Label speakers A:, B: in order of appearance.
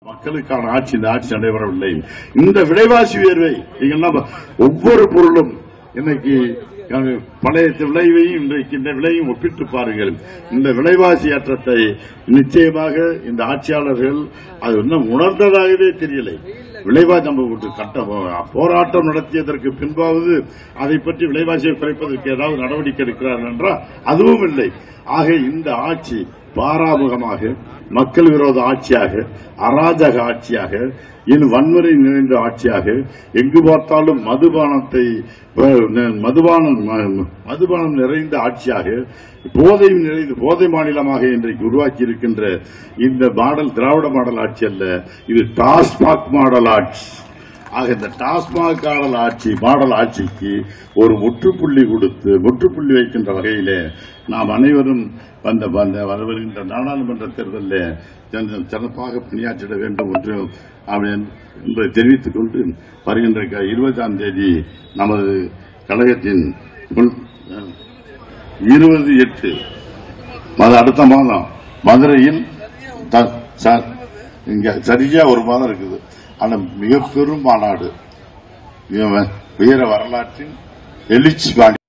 A: மக்களுக்கான ஆட்சி இந்த ஆட்சி நடைபெறவில்லை இந்த விலைவாசி உயர்வை நீங்க ஒவ்வொரு பொருளும் இன்னைக்கு அஹ், பழைய விளைவையும் இன்றைக்கு இந்த விலையும் ஒப்பிட்டு பாருங்கள் இந்த விலைவாசி ஏற்றத்தை நிச்சயமாக இந்த ஆட்சியாளர்கள் அது இன்னும் உணர்ந்ததாகவே தெரியலை விலைவாசி நம்ம ஒரு கட்ட போராட்டம் நடத்தியதற்கு பின்பாவது அதை பற்றி விலைவாசியை குறைப்பதற்கு ஏதாவது நடவடிக்கை எடுக்கிறார்கள் என்றால் அதுவும் இல்லை ஆக இந்த ஆட்சி பாராமுகமாக மக்கள் விரோத ஆட்சியாக அராஜக ஆட்சியாக இன்னும் வன்முறை நிறைந்த ஆட்சியாக எங்கு பார்த்தாலும் மதுபானத்தை அஹ், மதுபானம் ம- மதுபானம் நிறைந்த ஆட்சியாக போதை நிறைந்த போதை மாநிலமாக இன்றைக்கு உருவாக்கி இருக்கின்ற இந்த மாடல் திராவிட மாடல் ஆட்சி அல்ல இது டாஸ்மாக் மாடல் ஆட்சி ஆக இந்த டாஸ்மாக் மாடல் ஆட்சி மாடல் ஆட்சிக்கு ஒரு முற்றுப்புள்ளி கொடுத்து முற்றுப்புள்ளி வைக்கின்ற வகையிலே நாம் அனைவரும் வந்த வந்த வரவிருக்கின்ற நாடாளுமன்ற தேர்தலில் சிறந்த- சிறப்பாக பணியாற்றிட வேண்டும் என்று அவன் என்பதை தெரிவித்துக் கொண்டு வருகின்ற க- இருபதாம் தேதி நமது கழகத்தின் முன்- இருபது எட்டு அது அடுத்த மாதம் மதுரையில் த- ச- இங்க சரியா ஒரு மாதம் இருக்குது ஆனா மிக பெரும் மாநாடு வீர வரலாற்றின் எழுச்சி வாணி